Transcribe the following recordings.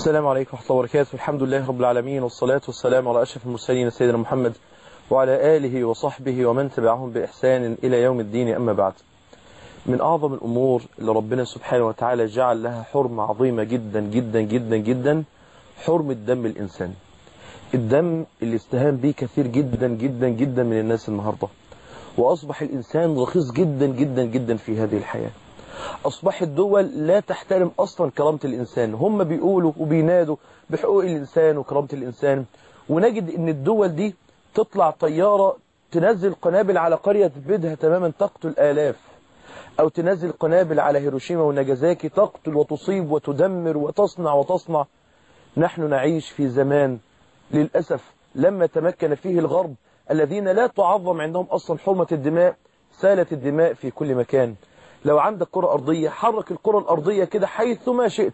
السلام عليكم ورحمة الله وبركاته الحمد لله رب العالمين والصلاة والسلام على أشرف المرسلين سيدنا محمد وعلى آله وصحبه ومن تبعهم بإحسان إلى يوم الدين أما بعد من أعظم الأمور اللي ربنا سبحانه وتعالى جعل لها حرمة عظيمة جدا جدا جدا جدا حرمة دم الإنسان الدم اللي استهان به كثير جدا جدا جدا من الناس النهاردة وأصبح الإنسان رخيص جدا جدا جدا في هذه الحياة أصبح الدول لا تحترم أصلا كرامة الإنسان هم بيقولوا وبينادوا بحقوق الإنسان وكرامة الإنسان ونجد أن الدول دي تطلع طيارة تنزل قنابل على قرية بدها تماما تقتل آلاف أو تنزل قنابل على هيروشيما وناجازاكي تقتل وتصيب وتدمر وتصنع وتصنع نحن نعيش في زمان للأسف لما تمكن فيه الغرب الذين لا تعظم عندهم أصلا حرمة الدماء سالت الدماء في كل مكان لو عندك كرة أرضية حرك الكرة الأرضية كده حيث ما شئت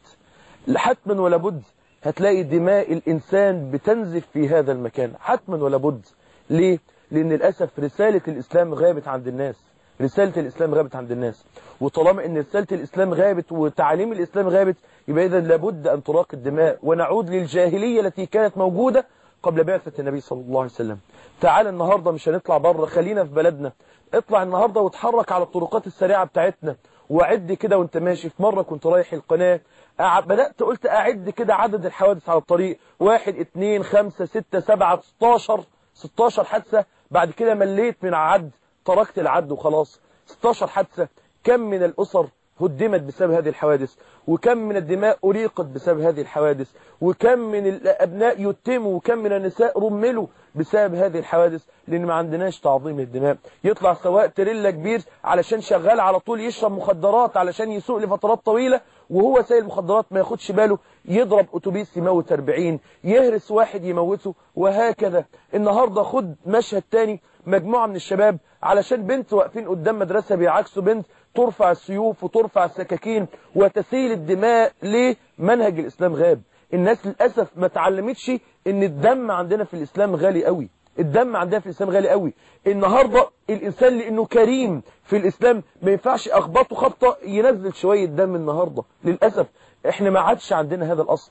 حتما ولا بد هتلاقي دماء الإنسان بتنزف في هذا المكان حتما ولا بد ليه؟ لأن للأسف رسالة الإسلام غابت عند الناس رسالة الإسلام غابت عند الناس وطالما أن رسالة الإسلام غابت وتعاليم الإسلام غابت يبقى إذا لابد أن تراق الدماء ونعود للجاهلية التي كانت موجودة قبل بعثة النبي صلى الله عليه وسلم تعال النهاردة مش هنطلع بره خلينا في بلدنا اطلع النهاردة وتحرك على الطرقات السريعة بتاعتنا وعد كده وانت ماشي في مرة كنت رايح القناة بدأت قلت أعد كده عدد الحوادث على الطريق واحد اتنين خمسة ستة سبعة ستاشر ستاشر حادثة بعد كده مليت من عد تركت العد وخلاص 16 حادثة كم من الأسر هدمت بسبب هذه الحوادث وكم من الدماء أريقت بسبب هذه الحوادث وكم من الأبناء يتموا وكم من النساء رملوا بسبب هذه الحوادث لأن ما عندناش تعظيم الدماء يطلع سواق تريلا كبير علشان شغال على طول يشرب مخدرات علشان يسوق لفترات طويلة وهو سايق المخدرات ما ياخدش باله يضرب أتوبيس يموت 40 يهرس واحد يموته وهكذا النهاردة خد مشهد تاني مجموعة من الشباب علشان بنت واقفين قدام مدرسة بيعكسوا بنت ترفع السيوف وترفع السكاكين وتسيل الدماء ليه منهج الإسلام غاب الناس للأسف ما تعلمتش ان الدم عندنا في الإسلام غالي قوي الدم عندنا في الإسلام غالي قوي النهاردة الإنسان لأنه كريم في الإسلام ما ينفعش أخبطه خبطة ينزل شوية دم النهاردة للأسف احنا ما عادش عندنا هذا الأصل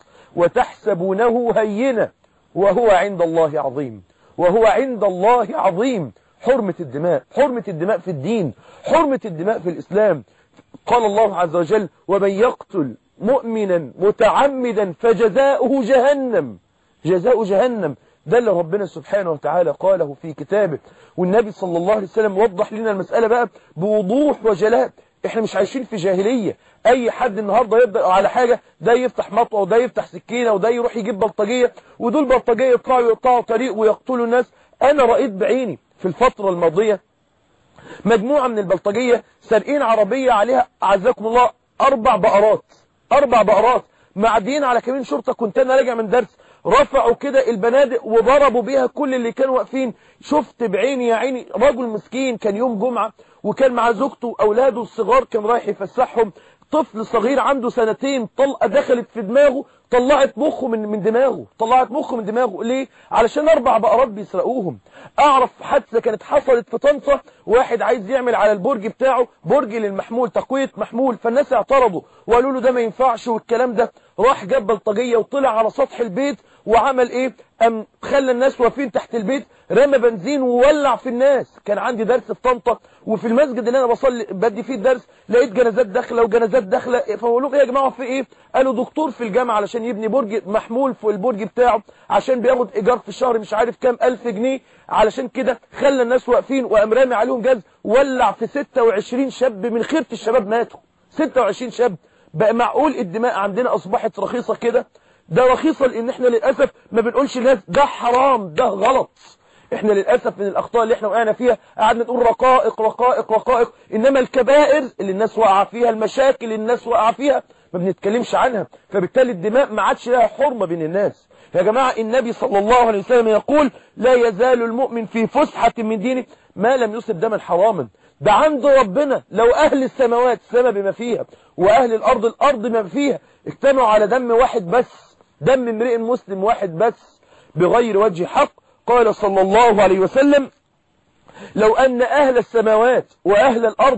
وتحسبونه هينة وهو عند الله عظيم وهو عند الله عظيم حرمة الدماء حرمة الدماء في الدين حرمة الدماء في الإسلام قال الله عز وجل ومن يقتل مؤمنا متعمدا فجزاؤه جهنم جزاء جهنم ده اللي ربنا سبحانه وتعالى قاله في كتابه والنبي صلى الله عليه وسلم وضح لنا المسألة بقى بوضوح وجلاء احنا مش عايشين في جاهلية اي حد النهاردة يبدأ على حاجة ده يفتح مطوة وده يفتح سكينة وده يروح يجيب بلطجية ودول بلطجية يطلعوا يقطعوا طريق ويقتلوا الناس انا رأيت بعيني في الفترة الماضية مجموعة من البلطجية سارقين عربية عليها أعزكم الله أربع بقرات أربع بقرات معديين على كمين شرطة كنت أنا راجع من درس رفعوا كده البنادق وضربوا بيها كل اللي كانوا واقفين شفت بعيني يا عيني رجل مسكين كان يوم جمعة وكان مع زوجته وأولاده الصغار كان رايح يفسحهم طفل صغير عنده سنتين طلقة دخلت في دماغه طلعت مخه من من دماغه طلعت مخه من دماغه ليه علشان اربع بقرات بيسرقوهم اعرف حادثه كانت حصلت في طنطا واحد عايز يعمل على البرج بتاعه برج للمحمول تقويه محمول فالناس اعترضوا وقالوا له ده ما ينفعش والكلام ده راح جاب بلطجيه وطلع على سطح البيت وعمل ايه ام خلى الناس واقفين تحت البيت رمى بنزين وولع في الناس كان عندي درس في طنطا وفي المسجد اللي انا بصلي بدي فيه الدرس لقيت جنازات داخله وجنازات داخله فبقول لهم ايه يا جماعه في ايه قالوا دكتور في الجامعه علشان يبني برج محمول في البرج بتاعه عشان بياخد ايجار في الشهر مش عارف كام الف جنيه علشان كده خلى الناس واقفين وقام رامي عليهم جاز ولع في 26 شاب من خيره الشباب ماتوا 26 شاب بقى معقول الدماء عندنا اصبحت رخيصه كده ده رخيصه لان احنا للاسف ما بنقولش للناس ده حرام ده غلط احنا للأسف من الأخطاء اللي احنا وقعنا فيها قعدنا نقول رقائق رقائق رقائق إنما الكبائر اللي الناس وقع فيها المشاكل اللي الناس وقع فيها ما بنتكلمش عنها فبالتالي الدماء ما عادش لها حرمة بين الناس يا جماعة النبي صلى الله عليه وسلم يقول لا يزال المؤمن في فسحة من دينه ما لم يصب دما حراما ده عند ربنا لو أهل السماوات السماء بما فيها وأهل الأرض الأرض بما فيها اجتمعوا على دم واحد بس دم امرئ مسلم واحد بس بغير وجه حق قال صلى الله عليه وسلم لو أن أهل السماوات وأهل الأرض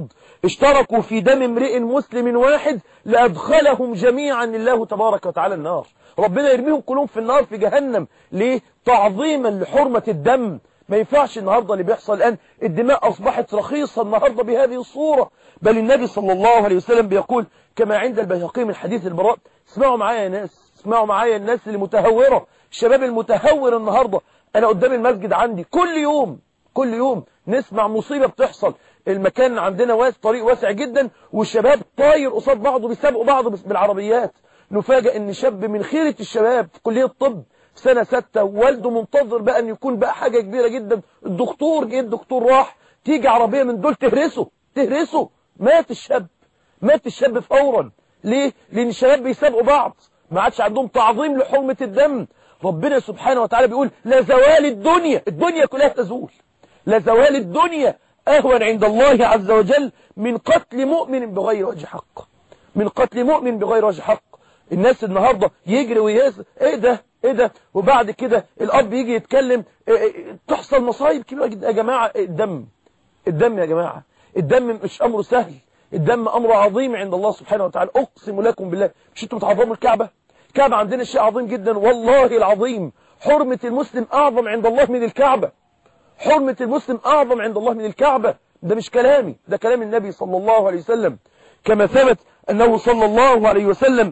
اشتركوا في دم امرئ مسلم واحد لأدخلهم جميعا الله تبارك وتعالى النار ربنا يرميهم كلهم في النار في جهنم ليه تعظيما لحرمة الدم ما ينفعش النهاردة اللي بيحصل الآن الدماء أصبحت رخيصة النهاردة بهذه الصورة بل النبي صلى الله عليه وسلم بيقول كما عند البيهقي من حديث البراء اسمعوا معايا يا ناس اسمعوا معايا الناس اللي متهورة الشباب المتهور النهاردة أنا قدام المسجد عندي كل يوم كل يوم نسمع مصيبة بتحصل المكان عندنا واسع طريق واسع جدا والشباب طاير قصاد بعض وبيسابقوا بعض بالعربيات نفاجئ ان شاب من خيرة الشباب في كلية الطب سنة ستة والده منتظر بقى ان يكون بقى حاجة كبيرة جدا الدكتور جه الدكتور راح تيجي عربية من دول تهرسه تهرسه مات الشاب مات الشاب فورا ليه لان الشباب بيسابقوا بعض ما عادش عندهم تعظيم لحرمة الدم ربنا سبحانه وتعالى بيقول لا زوال الدنيا الدنيا كلها تزول لا زوال الدنيا أهون عند الله عز وجل من قتل مؤمن بغير وجه حق من قتل مؤمن بغير وجه حق الناس النهاردة يجري ويهز ايه ده ايه ده وبعد كده الاب يجي يتكلم إيه إيه تحصل مصايب كبيرة جدا يا جماعة الدم الدم يا جماعة الدم مش امر سهل الدم امر عظيم عند الله سبحانه وتعالى اقسم لكم بالله مش انتم تعظموا الكعبة الكعبة عندنا شيء عظيم جدا والله العظيم حرمة المسلم اعظم عند الله من الكعبة حرمة المسلم أعظم عند الله من الكعبة ده مش كلامي ده كلام النبي صلى الله عليه وسلم كما ثبت أنه صلى الله عليه وسلم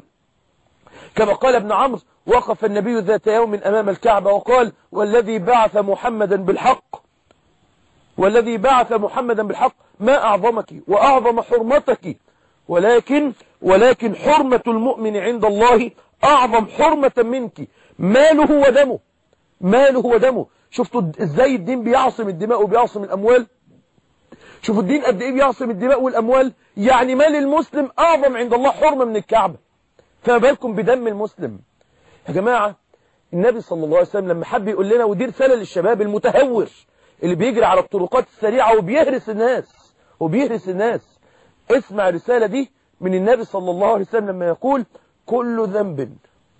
كما قال ابن عمرو وقف النبي ذات يوم أمام الكعبة وقال والذي بعث محمدا بالحق والذي بعث محمدا بالحق ما أعظمك وأعظم حرمتك ولكن ولكن حرمة المؤمن عند الله أعظم حرمة منك ماله ودمه ماله ودمه شفتوا ازاي الدين بيعصم الدماء وبيعصم الاموال شوفوا الدين قد ايه بيعصم الدماء والاموال يعني مال المسلم اعظم عند الله حرمة من الكعبة فما بالكم بدم المسلم يا جماعة النبي صلى الله عليه وسلم لما حب يقول لنا ودي رسالة للشباب المتهور اللي بيجري على الطرقات السريعة وبيهرس الناس وبيهرس الناس اسمع الرسالة دي من النبي صلى الله عليه وسلم لما يقول كل ذنب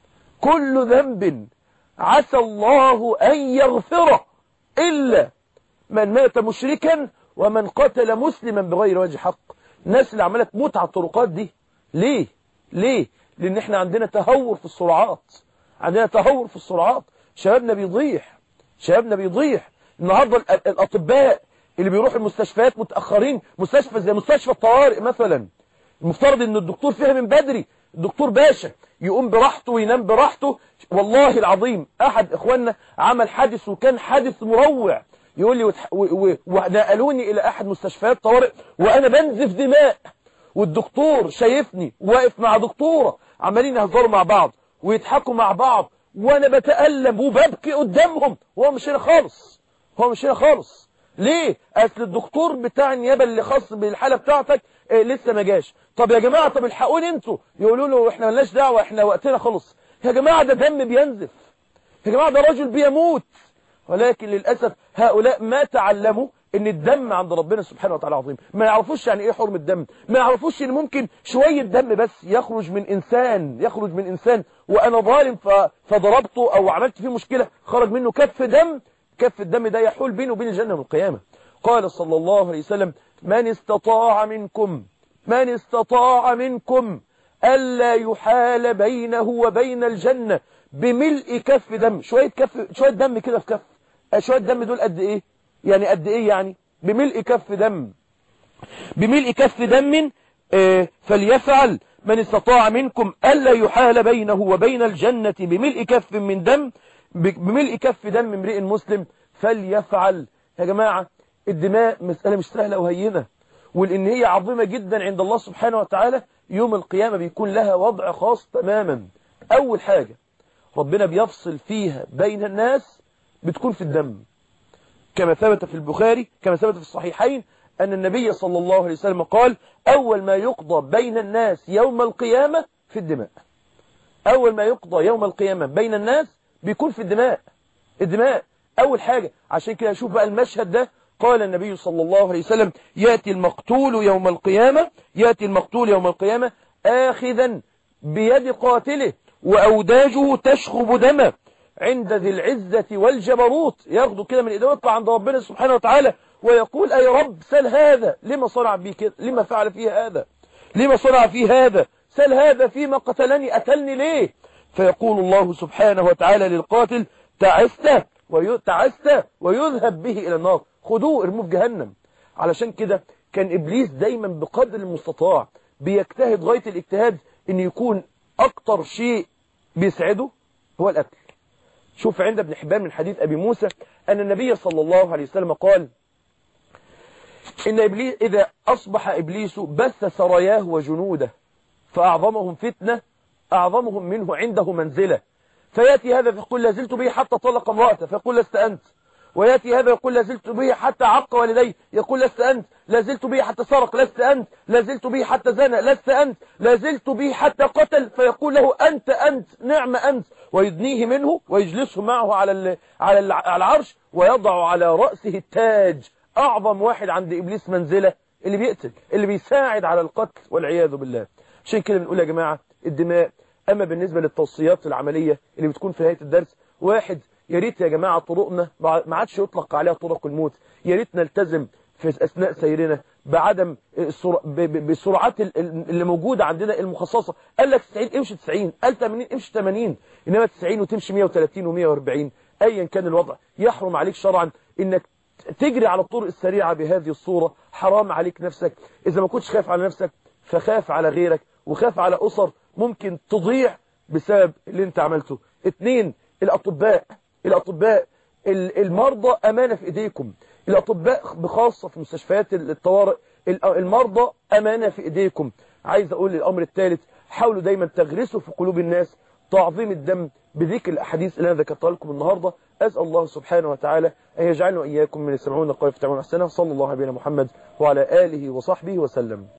كل ذنب عسى الله أن يغفره إلا من مات مشركا ومن قتل مسلما بغير وجه حق الناس اللي عمالة تموت على الطرقات دي ليه ليه لأن احنا عندنا تهور في السرعات عندنا تهور في السرعات شبابنا بيضيع شبابنا بيضيع النهاردة الأطباء اللي بيروحوا المستشفيات متأخرين مستشفى زي مستشفى الطوارئ مثلا المفترض ان الدكتور فيها من بدري الدكتور باشا يقوم براحته وينام براحته والله العظيم احد اخواننا عمل حادث وكان حادث مروع يقول لي ونقلوني الى احد مستشفيات طوارئ وانا بنزف دماء والدكتور شايفني واقف مع دكتورة عمالين يهزروا مع بعض ويضحكوا مع بعض وانا بتألم وببكي قدامهم وهو مش هنا خالص هو مش هنا خالص ليه اصل الدكتور بتاع النيابه اللي خاص بالحاله بتاعتك إيه لسه ما جاش طب يا جماعه طب الحقوني انتوا يقولوا له احنا ملناش دعوه احنا وقتنا خلص يا جماعه ده دم بينزف يا جماعه ده راجل بيموت ولكن للاسف هؤلاء ما تعلموا ان الدم عند ربنا سبحانه وتعالى عظيم ما يعرفوش يعني ايه حرم الدم ما يعرفوش ان ممكن شويه دم بس يخرج من انسان يخرج من انسان وانا ظالم فضربته او عملت فيه مشكله خرج منه كف دم كف الدم ده يحول بينه وبين الجنة والقيامة قال صلى الله عليه وسلم من استطاع منكم من استطاع منكم ألا يحال بينه وبين الجنة بملء كف دم شوية كف شوية دم كده في كف شوية دم دول قد ايه يعني قد ايه يعني بملء كف دم بملء كف دم آه فليفعل من استطاع منكم ألا يحال بينه وبين الجنة بملء كف من دم بملء كف دم امرئ مسلم فليفعل يا جماعة الدماء مسألة مش سهلة وهينة ولأن هي عظيمة جدا عند الله سبحانه وتعالى يوم القيامة بيكون لها وضع خاص تماما أول حاجة ربنا بيفصل فيها بين الناس بتكون في الدم كما ثبت في البخاري كما ثبت في الصحيحين أن النبي صلى الله عليه وسلم قال أول ما يقضى بين الناس يوم القيامة في الدماء أول ما يقضى يوم القيامة بين الناس بيكون في الدماء الدماء أول حاجة عشان كده أشوف بقى المشهد ده قال النبي صلى الله عليه وسلم يأتي المقتول يوم القيامة يأتي المقتول يوم القيامة آخذا بيد قاتله وأوداجه تشخب دمه عند ذي العزة والجبروت ياخده كده من إيده ويطلع عند ربنا سبحانه وتعالى ويقول أي رب سل هذا لما صنع بي كده لما فعل فيه هذا لما صنع فيه هذا سل هذا فيما قتلني قتلني ليه فيقول الله سبحانه وتعالى للقاتل تعست وي... تعست ويذهب به إلى النار خدوه ارموه في جهنم علشان كده كان إبليس دايما بقدر المستطاع بيجتهد غاية الاجتهاد ان يكون أكتر شيء بيسعده هو الأكل شوف عند ابن حبان من حديث أبي موسى أن النبي صلى الله عليه وسلم قال إن إبليس إذا أصبح إبليس بث سراياه وجنوده فأعظمهم فتنة أعظمهم منه عنده منزلة فيأتي هذا فيقول لازلت به حتى طلق امرأته فيقول لست أنت ويأتي هذا يقول لازلت به حتى عق والديه يقول لست أنت لازلت به حتى سرق لست أنت لازلت به حتى زنى لست أنت لازلت به حتى قتل فيقول له أنت أنت نعم أنت ويدنيه منه ويجلسه معه على ال على ال على العرش ويضع على رأسه التاج أعظم واحد عند إبليس منزلة اللي بيقتل اللي بيساعد على القتل والعياذ بالله عشان كده بنقول يا جماعة الدماء أما بالنسبة للتوصيات العملية اللي بتكون في نهاية الدرس واحد يا ريت يا جماعة طرقنا ما عادش يطلق عليها طرق الموت يا ريت نلتزم في أثناء سيرنا بعدم بالسرعات اللي موجودة عندنا المخصصة قال لك 90 امشي 90 قال 80 امشي 80 إنما 90 وتمشي 130 و140 أيا كان الوضع يحرم عليك شرعا إنك تجري على الطرق السريعة بهذه الصورة حرام عليك نفسك إذا ما كنتش خاف على نفسك فخاف على غيرك وخاف على أسر ممكن تضيع بسبب اللي انت عملته اتنين الأطباء الأطباء المرضى أمانة في إيديكم الأطباء بخاصة في مستشفيات الطوارئ المرضى أمانة في إيديكم عايز أقول الأمر الثالث حاولوا دايما تغرسوا في قلوب الناس تعظيم الدم بذكر الأحاديث اللي أنا ذكرتها لكم النهاردة أسأل الله سبحانه وتعالى أن يجعلنا وإياكم من يسمعون القول يفتعون أحسنه صلى الله عليه محمد وعلى آله وصحبه وسلم